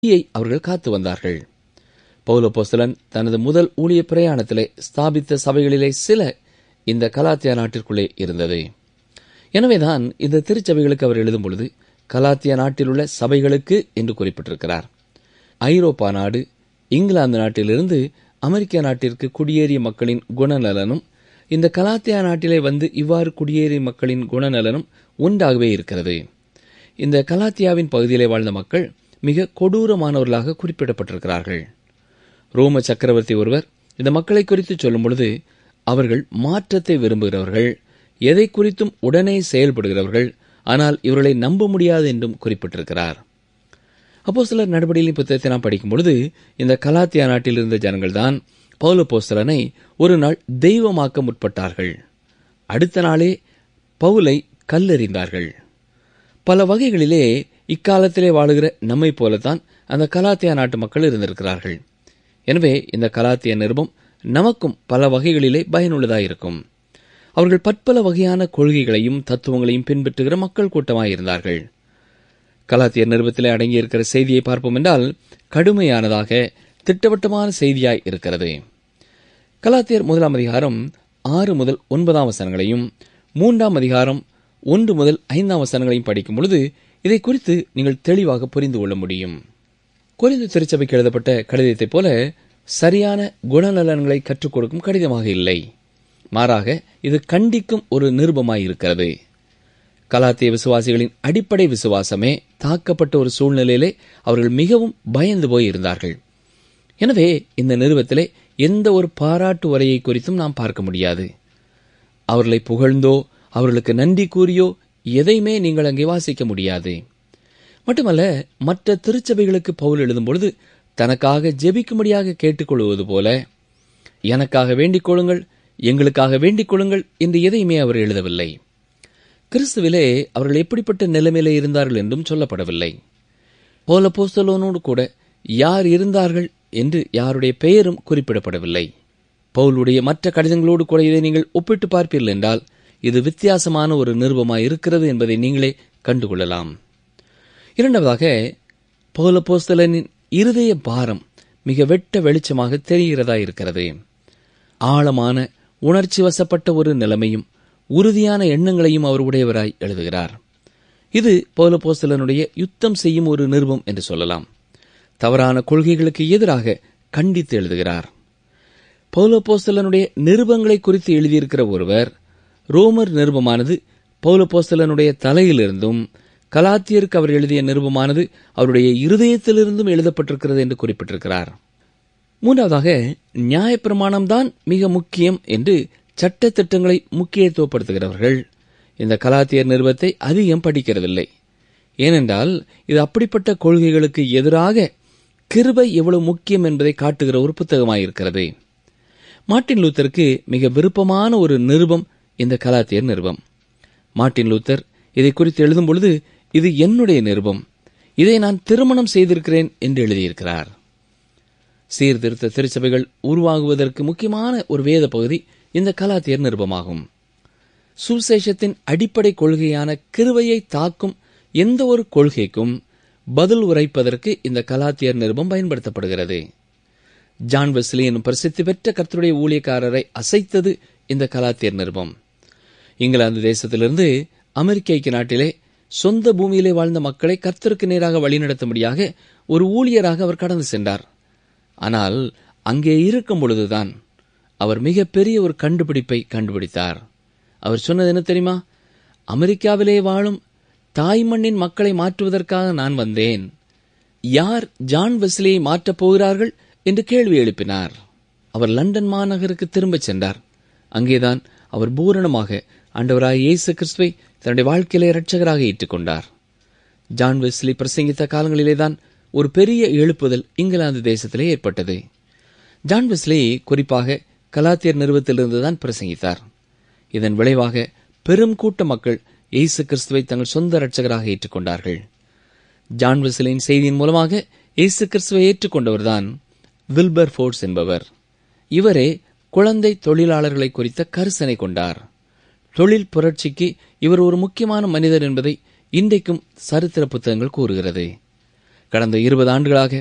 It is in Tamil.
யை அவர்கள் காத்து வந்தார்கள் பௌலப்போஸ்தலன் தனது முதல் ஊழிய பிரயாணத்திலே ஸ்தாபித்த சபைகளிலே சில இந்த கலாத்தியா நாட்டிற்குள்ளே இருந்தது எனவேதான் இந்த திருச்சபைகளுக்கு அவர் எழுதும் பொழுது கலாத்தியா நாட்டில் உள்ள சபைகளுக்கு என்று குறிப்பிட்டிருக்கிறார் ஐரோப்பா நாடு இங்கிலாந்து நாட்டிலிருந்து அமெரிக்க நாட்டிற்கு குடியேறிய மக்களின் குணநலனும் இந்த கலாத்தியா நாட்டிலே வந்து இவ்வாறு குடியேறிய மக்களின் குணநலனும் ஒன்றாகவே இருக்கிறது இந்த கலாத்தியாவின் பகுதியிலே வாழ்ந்த மக்கள் மிக கொடூரமானவர்களாக குறிப்பிடப்பட்டிருக்கிறார்கள் ரோம சக்கரவர்த்தி ஒருவர் இந்த மக்களை குறித்து சொல்லும் பொழுது அவர்கள் மாற்றத்தை விரும்புகிறவர்கள் எதை குறித்தும் உடனே செயல்படுகிறவர்கள் ஆனால் இவர்களை நம்ப முடியாது என்றும் குறிப்பிட்டிருக்கிறார் அப்போ சிலர் நடவடிக்கையின் புத்தகத்தை நாம் படிக்கும் பொழுது இந்த கலாத்தியா நாட்டில் இருந்த ஜனங்கள்தான் பௌல போஸ்தலனை ஒரு நாள் தெய்வமாக்க முற்பட்டார்கள் அடுத்த நாளே பவுலை கல்லெறிந்தார்கள் பல வகைகளிலே இக்காலத்திலே வாழுகிற நம்மை போலத்தான் அந்த கலாத்தியா நாட்டு மக்கள் இருந்திருக்கிறார்கள் எனவே இந்த கலாத்திய நிருபம் நமக்கும் பல வகைகளிலே பயனுள்ளதாயிருக்கும் அவர்கள் பற்பல வகையான கொள்கைகளையும் தத்துவங்களையும் பின்பற்றுகிற மக்கள் கூட்டமாயிருந்தார்கள் கலாத்தியர் நிருபத்திலே அடங்கியிருக்கிற செய்தியை பார்ப்போம் என்றால் கடுமையானதாக திட்டவட்டமான செய்தியாய் இருக்கிறது கலாத்தியர் முதலாம் அதிகாரம் ஆறு முதல் ஒன்பதாம் வசனங்களையும் மூன்றாம் அதிகாரம் ஒன்று முதல் ஐந்தாம் வசனங்களையும் படிக்கும் பொழுது இதை குறித்து நீங்கள் தெளிவாக புரிந்து கொள்ள முடியும் குறைந்த திருச்சபைக்கு எழுதப்பட்ட கடிதத்தைப் போல சரியான குணநலன்களை கற்றுக் கொடுக்கும் கடிதமாக இல்லை மாறாக இது கண்டிக்கும் ஒரு நிருபமாயிருக்கிறது கலாத்திய விசுவாசிகளின் அடிப்படை விசுவாசமே தாக்கப்பட்ட ஒரு சூழ்நிலையிலே அவர்கள் மிகவும் பயந்து போய் இருந்தார்கள் எனவே இந்த நிறுவத்திலே எந்த ஒரு பாராட்டு உரையை குறித்தும் நாம் பார்க்க முடியாது அவர்களை புகழ்ந்தோ அவர்களுக்கு நன்றி கூறியோ எதையுமே நீங்கள் அங்கே வாசிக்க முடியாது மட்டுமல்ல மற்ற திருச்சபைகளுக்கு பவுல் எழுதும் பொழுது தனக்காக ஜெபிக்கும்படியாக கேட்டுக்கொள்வது போல எனக்காக வேண்டிக் கொள்ளுங்கள் எங்களுக்காக வேண்டிக் கொள்ளுங்கள் என்று எதையுமே அவர் எழுதவில்லை கிறிஸ்துவிலே அவர்கள் எப்படிப்பட்ட நிலைமையிலே இருந்தார்கள் என்றும் சொல்லப்படவில்லை போல போஸ்தலோனோடு கூட யார் இருந்தார்கள் என்று யாருடைய பெயரும் குறிப்பிடப்படவில்லை பவுலுடைய மற்ற கடிதங்களோடு கூட இதை நீங்கள் ஒப்பிட்டு பார்ப்பீர்கள் என்றால் இது வித்தியாசமான ஒரு நிருபமாய் இருக்கிறது என்பதை நீங்களே கண்டுகொள்ளலாம் இரண்டாவதாக பௌலபோஸ்தலனின் இருதய பாரம் மிக வெட்ட வெளிச்சமாக தெரிகிறதா இருக்கிறது ஆழமான உணர்ச்சி வசப்பட்ட ஒரு நிலைமையும் உறுதியான எண்ணங்களையும் அவர் உடையவராய் எழுதுகிறார் இது பௌலபோஸ்தலனுடைய யுத்தம் செய்யும் ஒரு நிருபம் என்று சொல்லலாம் தவறான கொள்கைகளுக்கு எதிராக கண்டித்து எழுதுகிறார் பௌலபோஸ்தலனுடைய நிருபங்களை குறித்து எழுதியிருக்கிற ஒருவர் ரோமர் நிருபமானது பௌலபோஸ்தலனுடைய தலையிலிருந்தும் கலாத்தியருக்கு அவர் எழுதிய நிருபமானது அவருடைய இருதயத்திலிருந்தும் எழுதப்பட்டிருக்கிறது என்று குறிப்பிட்டிருக்கிறார் மூன்றாவதாக நியாயப்பிரமாணம்தான் மிக முக்கியம் என்று சட்ட திட்டங்களை முக்கியத்துவப்படுத்துகிறவர்கள் இந்த கலாத்தியர் நிருபத்தை அதிகம் படிக்கிறதில்லை ஏனென்றால் இது அப்படிப்பட்ட கொள்கைகளுக்கு எதிராக கிருபை எவ்வளவு முக்கியம் என்பதை காட்டுகிற ஒரு புத்தகமாயிருக்கிறது மார்ட்டின் லூத்தருக்கு மிக விருப்பமான ஒரு நிருபம் இந்த கலாத்தியர் நிருபம் மார்ட்டின் லூத்தர் இதை குறித்து எழுதும் பொழுது இது என்னுடைய நிருபம் இதை நான் திருமணம் செய்திருக்கிறேன் என்று எழுதியிருக்கிறார் சீர்திருத்த திருச்சபைகள் உருவாகுவதற்கு முக்கியமான ஒரு வேத பகுதி இந்த கலாத்தியர் நிருபமாகும் சுசேஷத்தின் அடிப்படை கொள்கையான கிருவையை தாக்கும் எந்த ஒரு கொள்கைக்கும் பதில் உரைப்பதற்கு இந்த கலாத்தியர் நிருபம் பயன்படுத்தப்படுகிறது ஜான் வெஸ்லி எனும் பிரசித்தி பெற்ற கர்த்தருடைய ஊழியக்காரரை அசைத்தது இந்த கலாத்தியர் நிருபம் இங்கிலாந்து தேசத்திலிருந்து அமெரிக்க ஐக்கிய நாட்டிலே சொந்த பூமியிலே வாழ்ந்த மக்களை கர்த்தருக்கு நேராக வழிநடத்தும்படியாக ஒரு ஊழியராக அவர் கடந்து சென்றார் ஆனால் அங்கே இருக்கும் பொழுதுதான் அவர் மிகப்பெரிய ஒரு கண்டுபிடிப்பை கண்டுபிடித்தார் அவர் சொன்னது என்ன தெரியுமா அமெரிக்காவிலே வாழும் தாய்மண்ணின் மக்களை மாற்றுவதற்காக நான் வந்தேன் யார் ஜான் வெஸ்லியை மாற்றப் போகிறார்கள் என்று கேள்வி எழுப்பினார் அவர் லண்டன் மாநகருக்கு திரும்பச் சென்றார் அங்கேதான் அவர் பூரணமாக ஆண்டவராய் இயேசு கிறிஸ்துவை தன்னுடைய வாழ்க்கையிலே இரட்சகராக ஏற்றுக்கொண்டார் ஜான் வெஸ்லி பிரசங்கித்த காலங்களிலேதான் ஒரு பெரிய எழுப்புதல் இங்கிலாந்து தேசத்திலே ஏற்பட்டது ஜான் வெஸ்லி குறிப்பாக கலாத்தியர் நிறுவத்திலிருந்துதான் பிரசங்கித்தார் இதன் விளைவாக பெரும் கூட்ட மக்கள் இயேசு கிறிஸ்துவை தங்கள் சொந்த இரட்சகராக ஏற்றுக்கொண்டார்கள் ஜான் வெஸ்லியின் செய்தியின் மூலமாக இயேசு கிறிஸ்துவை ஏற்றுக்கொண்டவர்தான் வில்பர் ஃபோர்ட்ஸ் என்பவர் இவரே குழந்தை தொழிலாளர்களை குறித்த கரிசனை கொண்டார் தொழில் புரட்சிக்கு இவர் ஒரு முக்கியமான மனிதர் என்பதை இன்றைக்கும் சரித்திர புத்தகங்கள் கூறுகிறது கடந்த இருபது ஆண்டுகளாக